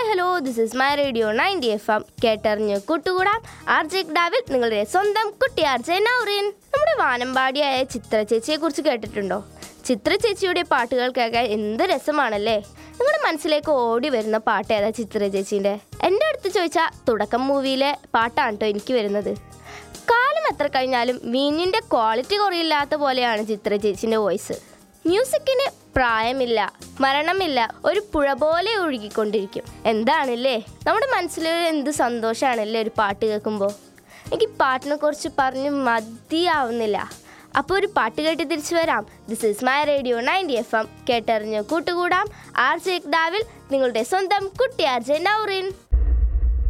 hello this is my radio ninety F M കേട്ടറിഞ്ഞ് കൂട്ടുകൂടാം R J ഡാവിൽ നിങ്ങളുടെ സ്വന്തം കുട്ടി ആർ ജെ നൗറിൻ നമ്മുടെ വാനമ്പാടിയായ ചിത്ര ചേച്ചിയെ കുറിച്ച് കേട്ടിട്ടുണ്ടോ ചിത്ര ചേച്ചിയുടെ പാട്ടുകൾ കേൾക്കാൻ എന്ത് രസമാണല്ലേ നിങ്ങളുടെ മനസ്സിലേക്ക് ഓടി വരുന്ന പാട്ട് ഏതാ ചിത്ര ചേച്ചീൻ്റെ എൻ്റെ അടുത്ത് ചോദിച്ചാൽ തുടക്കം മൂവിയിലെ പാട്ടാണ് കേട്ടോ എനിക്ക് വരുന്നത് കാലം എത്ര കഴിഞ്ഞാലും വീഞ്ഞിൻ്റെ ക്വാളിറ്റി കുറയില്ലാത്ത പോലെയാണ് ചിത്ര ചേച്ചിൻ്റെ വോയിസ് മ്യൂസിക്കിന് പ്രായമില്ല മരണമില്ല ഒരു പുഴ പോലെ ഒഴുകിക്കൊണ്ടിരിക്കും എന്താണല്ലേ നമ്മുടെ മനസ്സിൽ എന്ത് സന്തോഷമാണല്ലേ ഒരു പാട്ട് കേൾക്കുമ്പോൾ എനിക്ക് പാട്ടിനെ കുറിച്ച് പറഞ്ഞ് മതിയാവുന്നില്ല അപ്പോൾ ഒരു പാട്ട് കേട്ട് തിരിച്ചു വരാം this is my radio ninety F M കേട്ടറിഞ്ഞ് കൂട്ടുകൂടാം ആർ ജെ ഡാവിൽ നിങ്ങളുടെ സ്വന്തം കുട്ടി ആർ ജെ നൗറിൻ